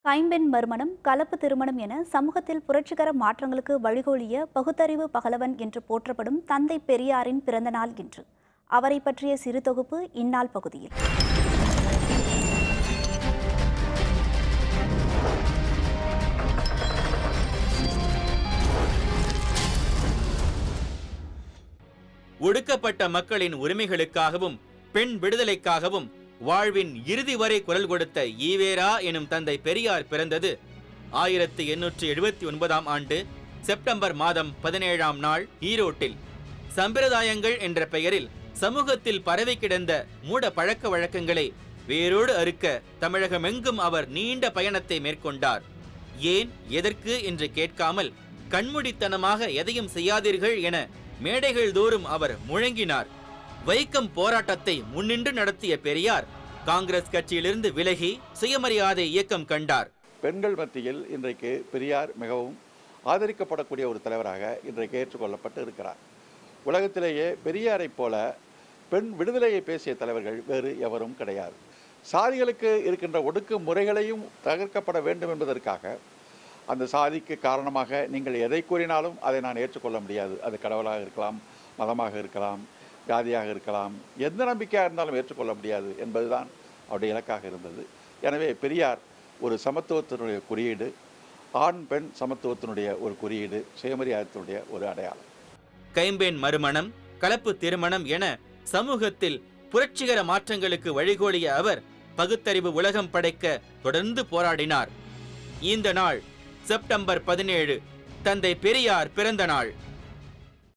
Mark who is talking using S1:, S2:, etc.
S1: கைம்பெண் மறுமணம் கலப்பு திருமணம் என சமூகத்தில் புரட்சிகர மாற்றங்களுக்கு வழிகோலிய பகுத்தறிவு பகலவன் என்று போற்றப்படும் தந்தை பெரியாரின் பிறந்தநாள் இன்று அவரை பற்றிய சிறு தொகுப்பு இந்நாள் பகுதியில்
S2: ஒடுக்கப்பட்ட மக்களின் உரிமைகளுக்காகவும் பெண் விடுதலைக்காகவும் வாழ்வின் இறுதி வரை குரல் கொடுத்த ஈவேரா எனும் தந்தை பெரியார் பிறந்தது ஆயிரத்தி எண்ணூற்றி எழுபத்தி ஒன்பதாம் ஆண்டு செப்டம்பர் மாதம் பதினேழாம் நாள் ஈரோட்டில் சம்பிரதாயங்கள் என்ற பெயரில் சமூகத்தில் பரவி கிடந்த மூட பழக்க வழக்கங்களை வேரோடு அறுக்க தமிழகமெங்கும் அவர் நீண்ட பயணத்தை மேற்கொண்டார் ஏன் எதற்கு என்று கேட்காமல் கண்மூடித்தனமாக எதையும் செய்யாதீர்கள் என மேடைகள் தோறும் அவர் முழங்கினார் வைக்கம் போராட்டத்தை முன்னின்று நடத்திய பெரியார் காங்கிரஸ் கட்சியிலிருந்து விலகி சுயமரியாதை இயக்கம் கண்டார்
S3: பெண்கள் மத்தியில் இன்றைக்கு பெரியார் மிகவும் ஆதரிக்கப்படக்கூடிய ஒரு தலைவராக இன்றைக்கு ஏற்றுக்கொள்ளப்பட்டு இருக்கிறார் உலகத்திலேயே பெரியாரைப் போல பெண் விடுதலையை பேசிய தலைவர்கள் வேறு எவரும் கிடையாது சாதிகளுக்கு இருக்கின்ற ஒடுக்கு முறைகளையும் தகர்க்கப்பட வேண்டும் என்பதற்காக அந்த சாதிக்கு காரணமாக நீங்கள் எதை கூறினாலும் அதை நான் ஏற்றுக்கொள்ள முடியாது அது கடவுளாக இருக்கலாம் மதமாக இருக்கலாம் ஜாதியாக இருக்கலாம் எந்த நம்பிக்கையாக இருந்தாலும் ஏற்றுக்கொள்ள முடியாது என்பதுதான் அவருடைய இலக்காக இருந்தது எனவே பெரியார் ஒரு சமத்துவத்தினுடைய குறியீடு ஆண் பெண் சமத்துவத்தினுடைய ஒரு குறியீடு சுயமரியாதத்தினுடைய ஒரு அடையாளம்
S2: கைம்பெண் மறுமணம் கலப்பு திருமணம் என சமூகத்தில் புரட்சிகர மாற்றங்களுக்கு வழிகோலிய அவர் பகுத்தறிவு உலகம் படைக்க தொடர்ந்து போராடினார் இந்த நாள் செப்டம்பர் பதினேழு தந்தை பெரியார் பிறந்த நாள்